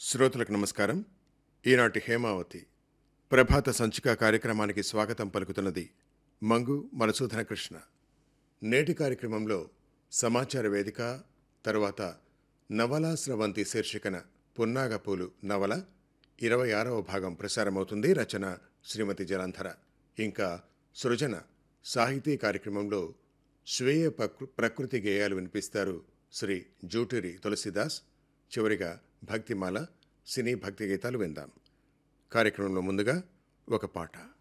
శ్రోతలకు నమస్కారం ఈనాటి హేమావతి ప్రభాత సంచిక కార్యక్రమానికి స్వాగతం పలుకుతున్నది మంగు మనసూధన కృష్ణ నేటి కార్యక్రమంలో సమాచార వేదిక తరువాత నవలా స్రవంతి శీర్షికన పున్నాగపూలు నవల ఇరవై ఆరవ భాగం ప్రసారమవుతుంది రచన శ్రీమతి జలంధర ఇంకా సృజన సాహితీ కార్యక్రమంలో స్వీయ ప్రకృ- ప్రకృతి గేయాలు వినిపిస్తారు శ్రీ జూటూరి తులసిదాస్ చివరిగా భక్తిమాల సినీ భక్తి గీతాలు విందాం కార్యక్రమంలో ముందుగా ఒక పాట